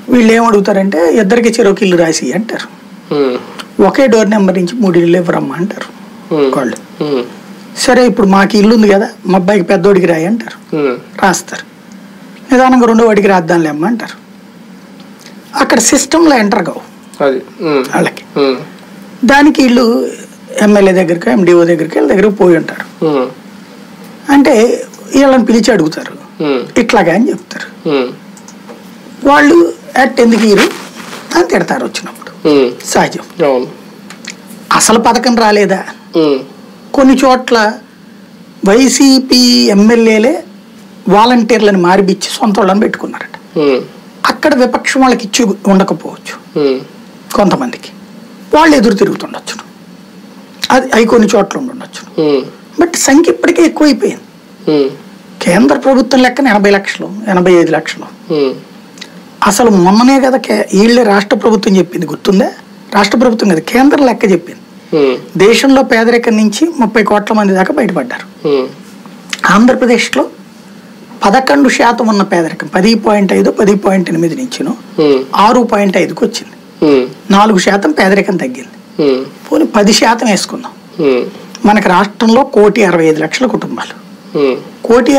వీళ్ళు ఏం అడుగుతారంటే ఇద్దరికి చెరొక ఇల్లు రాసి అంటారు ఉమ్, ఒకే డోర్ నెంబర్ నుంచి మూడు ఇల్లు ఇవ్వరమ్మా అంటారు ఉమ్, వాళ్ళు ఉమ్, సరే ఇప్పుడు మాకు ఇల్లు ఉంది కదా మా అబ్బాయికి పెద్దోడికి రాయి అంటారు ఉమ్, రాస్తారు నిదానంగా రెండో వాడికి రాద్దాంలే అమ్మ అంటారు అక్కడ సిస్టంలో ఎంటర్ కావు అది ఉమ్, వాళ్ళకి ఉమ్, దానికి వీళ్ళు ఎమ్మెల్యే దగ్గరికి ఎండిఓ దగ్గరికి వీళ్ళ దగ్గరికి పోయి ఉంటారు ఉమ్, అంటే వీళ్ళని పిలిచి అడుగుతారు ఉమ్, ఇట్లాగా అని చెప్తారు ఉమ్, వాళ్ళు అట్ ఎందుకు ఇరు అని తిడతారు వచ్చినప్పుడు ఉమ్, సహజం అవును అసలు పథకం రాలేదా ఉమ్, కొన్ని చోట్ల వైసీపీ ఎమ్మెల్యేలే వాలంటీర్లను మారిపిచ్చి సొంత వాళ్ళని పెట్టుకున్నారట ఉమ్, అక్కడ విపక్షం వాళ్ళకి ఇచ్చి ఉండకపోవచ్చు ఉమ్, కొంతమందికి వాళ్ళు ఎదురు తిరుగుతుండొచ్చు అది అవి కొన్ని చోట్ల ఉండుండొచ్చు ఉమ్, బట్ సంఖ్య ఇప్పటికే ఎక్కువైపోయింది ఉమ్, కేంద్ర ప్రభుత్వం లెక్కన ఎనభై లక్షలు ఎనభై ఐదు లక్షలు ఉమ్, అసలు మొన్ననే కదా కే- వీళ్ళే రాష్ట్ర ప్రభుత్వం చెప్పింది గుర్తుందా రాష్ట్ర ప్రభుత్వం కదా కేంద్రం లెక్క చెప్పింది ఉమ్, దేశంలో పేదరికం నుంచి ముప్పై కోట్ల మంది దాకా బయటపడ్డారు ఉమ్, ఆంధ్రప్రదేశ్లో పదకొండు శాతం ఉన్న పేదరికం పది పాయింట్ ఐదు పది పాయింట్ ఎనిమిది నుంచిను ఉమ్, ఆరు పాయింట్ ఐదుకి వచ్చింది ఉమ్, నాలుగు శాతం పేదరికం తగ్గింది ఉమ్, పోనీ పది శాతం వేసుకుందాం ఉమ్, మనకి రాష్ట్రంలో కోటి అరవై ఐదు లక్షల కుటుంబాలు ఉమ్, కోటి